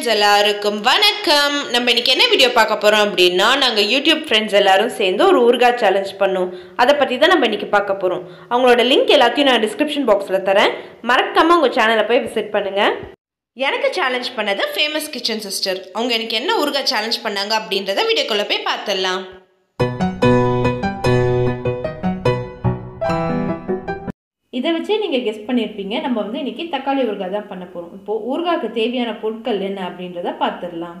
friends எல்லாருக்கும் வணக்கம் நம்ம இன்னைக்கு என்ன வீடியோ பார்க்க போகிறோம் அப்படின்னா நாங்கள் யூடியூப் ஃப்ரெண்ட்ஸ் எல்லாரும் சேர்ந்து ஒரு ஊர்காய் சேலஞ்ச் பண்ணோம் அதை பற்றி தான் நம்ம இன்னைக்கு பார்க்க போகிறோம் அவங்களோட லிங்க் எல்லாத்தையும் நான் டிஸ்கிரிப்ஷன் பாக்ஸில் தரேன் மறக்காமல் உங்கள் சேனலை போய் விசிட் பண்ணுங்கள் எனக்கு சேலஞ்ச் பண்ணது ஃபேமஸ் கிச்சன் சிஸ்டர் அவங்க எனக்கு என்ன ஊர்காய் சேலஞ்ச் பண்ணாங்க அப்படின்றத வீடியோக்குள்ளே போய் பார்த்துடலாம் இதை வச்சே நீங்கள் கெஸ் பண்ணியிருப்பீங்க நம்ம வந்து இன்றைக்கி தக்காளி ஊறுகாய் தான் பண்ண போகிறோம் இப்போது ஊறுகாய்க்கு தேவையான பொருட்கள் என்ன அப்படின்றத பார்த்துடலாம்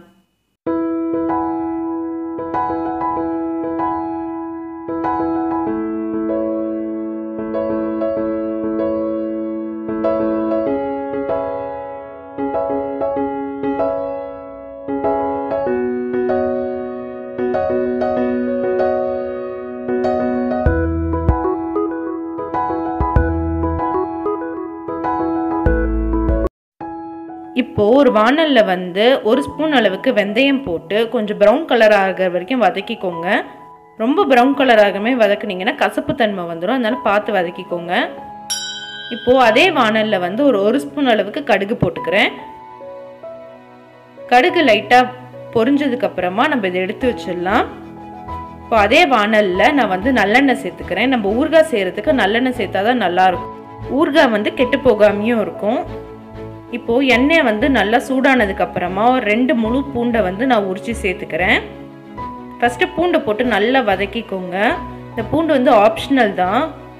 இப்போது ஒரு வானலில் வந்து ஒரு ஸ்பூன் அளவுக்கு வெந்தயம் போட்டு கொஞ்சம் ப்ரௌன் கலர் ஆகிற வரைக்கும் வதக்கிக்கோங்க ரொம்ப ப்ரௌன் கலர் ஆகாமே வதக்குனீங்கன்னா கசப்பு தன்மை வந்துடும் அதனால பார்த்து வதக்கிக்கோங்க இப்போது அதே வானலில் வந்து ஒரு ஒரு ஸ்பூன் அளவுக்கு கடுகு போட்டுக்கிறேன் கடுகு லைட்டாக பொரிஞ்சதுக்கப்புறமா நம்ம இதை எடுத்து வச்சிடலாம் இப்போ அதே வானலில் நான் வந்து நல்லெண்ணெய் சேர்த்துக்கிறேன் நம்ம ஊறுகாய் செய்கிறதுக்கு நல்லெண்ணெய் சேர்த்தா தான் நல்லாயிருக்கும் ஊறுகாய் வந்து கெட்டு போகாமையும் இருக்கும் இப்போது எண்ணெய் வந்து நல்லா சூடானதுக்கு அப்புறமா ஒரு ரெண்டு முழு பூண்டை வந்து நான் உரித்து சேர்த்துக்கிறேன் ஃபஸ்ட்டு பூண்டை போட்டு நல்லா வதக்கிக்கோங்க இந்த பூண்டு வந்து ஆப்ஷனல் தான்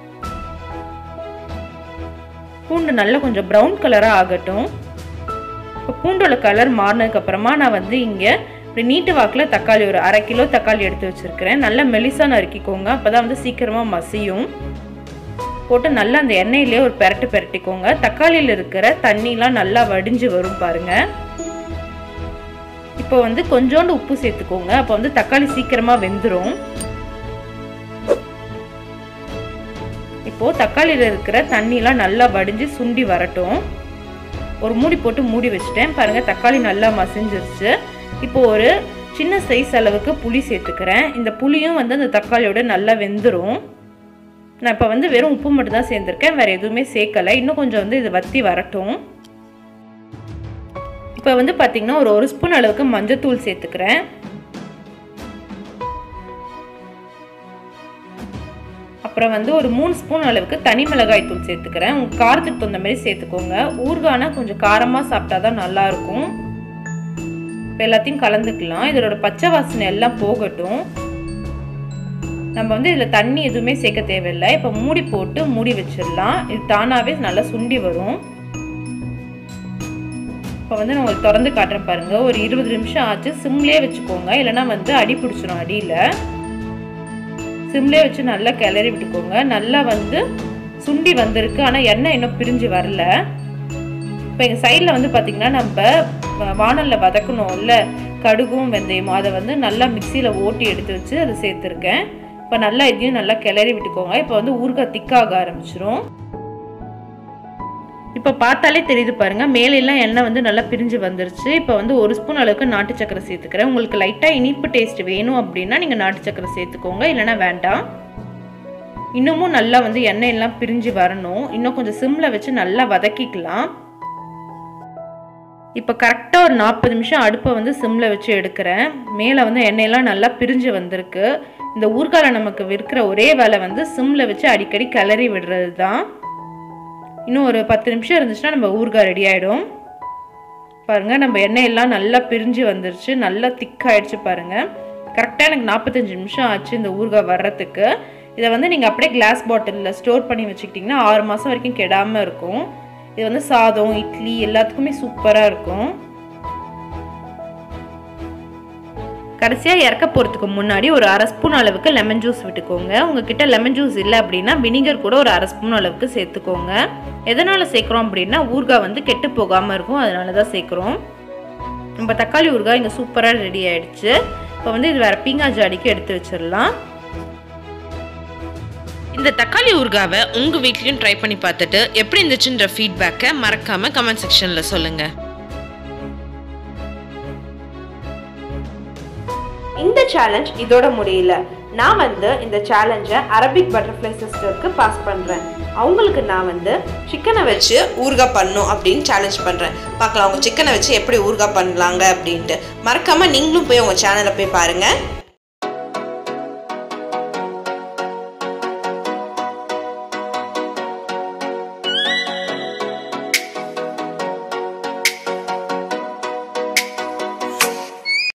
பூண்டு நல்லா கொஞ்சம் ப்ரௌன் கலராக ஆகட்டும் இப்போ பூண்டோட கலர் மாறினதுக்கப்புறமா நான் வந்து இங்கே இப்படி நீட்டு வாக்கில் தக்காளி ஒரு அரை கிலோ தக்காளி எடுத்து வச்சுருக்கிறேன் நல்லா மெலிசாக நறுக்கிக்கோங்க அப்போ தான் வந்து சீக்கிரமாக மசியும் போட்டு நல்லா அந்த எண்ணெயிலே ஒரு பெரட்டு பெரட்டிக்கோங்க தக்காளியில் இருக்கிற தண்ணிலாம் நல்லா வடிஞ்சு வரும் பாருங்க இப்போ வந்து கொஞ்சோண்டு உப்பு சேர்த்துக்கோங்க அப்போ வந்து தக்காளி சீக்கிரமாக வெந்துடும் இப்போ தக்காளியில் இருக்கிற தண்ணிலாம் நல்லா வடிஞ்சு சுண்டி வரட்டும் ஒரு மூடி போட்டு மூடி வச்சுட்டேன் பாருங்க தக்காளி நல்லா மசிஞ்சிருச்சு இப்போ ஒரு சின்ன சைஸ் அளவுக்கு புளி சேர்த்துக்கிறேன் இந்த புளியும் வந்து அந்த தக்காளியோட நல்லா வெந்துடும் நான் இப்போ வந்து வெறும் உப்பு மட்டும் தான் சேர்ந்துருக்கேன் வேறு எதுவுமே சேர்க்கலை இன்னும் கொஞ்சம் வந்து இது வத்தி வரட்டும் இப்போ வந்து பார்த்திங்கன்னா ஒரு ஒரு ஸ்பூன் அளவுக்கு மஞ்சத்தூள் சேர்த்துக்கிறேன் அப்புறம் வந்து ஒரு மூணு ஸ்பூன் அளவுக்கு தனி மிளகாய் தூள் சேர்த்துக்கிறேன் உங்கள் காரத்துக்கு தகுந்த மாதிரி சேர்த்துக்கோங்க ஊறுகானா கொஞ்சம் காரமாக சாப்பிட்டா தான் நல்லாயிருக்கும் இப்போ எல்லாத்தையும் கலந்துக்கலாம் இதோட பச்சை வாசனை எல்லாம் போகட்டும் நம்ம வந்து இதில் தண்ணி எதுவுமே சேர்க்க தேவையில்லை இப்போ மூடி போட்டு மூடி வச்சிடலாம் இது தானாகவே நல்லா சுண்டி வரும் இப்போ வந்து நான் உங்களுக்கு திறந்து காட்டுறேன் பாருங்கள் ஒரு இருபது நிமிஷம் ஆச்சு சிம்லேயே வச்சுக்கோங்க இல்லைனா வந்து அடி பிடிச்சிடும் அடியில் சிம்லேயே வச்சு நல்லா கிளறி விட்டுக்கோங்க நல்லா வந்து சுண்டி வந்திருக்கு ஆனால் எண்ணெய் இன்னும் பிரிஞ்சு வரல இப்போ எங்கள் சைடில் வந்து பார்த்திங்கன்னா நம்ம வானலில் வதக்கணும்ல கடுகும் வெந்தயமும் அதை வந்து நல்லா மிக்சியில் ஓட்டி எடுத்து வச்சு அதை சேர்த்துருக்கேன் இப்போ நல்லா இதையும் நல்லா கிளறி விட்டுக்கோங்க இப்போ வந்து ஊறுகாய் திக்காக ஆரம்பிச்சிரும் இப்போ பார்த்தாலே தெரியுது பாருங்கள் மேலெல்லாம் எண்ணெய் வந்து நல்லா பிரிஞ்சு வந்துருச்சு இப்போ வந்து ஒரு ஸ்பூன் அளவுக்கு நாட்டு சக்கரை சேர்த்துக்கிறேன் உங்களுக்கு லைட்டாக இனிப்பு டேஸ்ட் வேணும் அப்படின்னா நீங்கள் நாட்டு சக்கரை சேர்த்துக்கோங்க இல்லைனா வேண்டாம் இன்னமும் நல்லா வந்து எண்ணெய் எல்லாம் பிரிஞ்சு வரணும் இன்னும் கொஞ்சம் சிம்மில் வச்சு நல்லா வதக்கிக்கலாம் இப்போ கரெக்டாக ஒரு நாற்பது நிமிஷம் அடுப்பை வந்து சிம்மில் வச்சு எடுக்கிறேன் மேலே வந்து எண்ணெயெல்லாம் நல்லா பிரிஞ்சு வந்திருக்கு இந்த ஊர்கால நமக்கு விற்கிற ஒரே வேலை வந்து சிம்மில் வச்சு அடிக்கடி கிளறி விடுறது தான் இன்னும் ஒரு பத்து நிமிஷம் இருந்துச்சுன்னா நம்ம ஊறுகாய் ரெடி ஆகிடும் பாருங்கள் நம்ம எண்ணெயெல்லாம் நல்லா பிரிஞ்சு வந்துருச்சு நல்லா திக்காயிடுச்சு பாருங்கள் கரெக்டாக எனக்கு நாற்பத்தஞ்சு நிமிஷம் ஆச்சு இந்த ஊறுகாய் வர்றதுக்கு இதை வந்து நீங்கள் அப்படியே கிளாஸ் பாட்டிலில் ஸ்டோர் பண்ணி வச்சுக்கிட்டிங்கன்னா ஆறு மாதம் வரைக்கும் கெடாமல் இருக்கும் இது வந்து சாதம் இட்லி எல்லாத்துக்குமே சூப்பராக இருக்கும் கடைசியாக இறக்க போகிறதுக்கு முன்னாடி ஒரு அரை ஸ்பூன் அளவுக்கு லெமன் ஜூஸ் விட்டுக்கோங்க உங்ககிட்ட லெமன் ஜூஸ் இல்லை அப்படின்னா வினிகர் கூட ஒரு அரை ஸ்பூன் அளவுக்கு சேர்த்துக்கோங்க எதனால் சேர்க்குறோம் அப்படின்னா ஊறுகாய் வந்து கெட்டு போகாமல் இருக்கும் அதனால தான் சேர்க்குறோம் நம்ம தக்காளி ஊறுகாய் இங்கே சூப்பராக ரெடி ஆகிடுச்சு இப்போ வந்து இது வேறு பீங்கா ஜாடிக்கு எடுத்து வச்சிடலாம் இந்த தக்காளி ஊறுகாவை உங்கள் வீட்லேயும் ட்ரை பண்ணி பார்த்துட்டு எப்படி இருந்துச்சுன்ற ஃபீட்பேக்கை மறக்காமல் கமெண்ட் செக்ஷனில் சொல்லுங்கள் இந்த சேலஞ்ச் இதோட முடியல நான் வந்து இந்த சேலஞ்சை அரபிக் பட்டர்ஃப்ளை சிஸ்டருக்கு பாஸ் பண்ணுறேன் அவங்களுக்கு நான் வந்து சிக்கனை வச்சு ஊறுகாய் பண்ணும் அப்படின்னு சேலஞ்ச் பண்ணுறேன் பார்க்கலாம் அவங்க சிக்கனை வச்சு எப்படி ஊறுகாய் பண்ணலாங்க அப்படின்ட்டு மறக்காமல் நீங்களும் போய் உங்கள் சேனலை போய் பாருங்கள்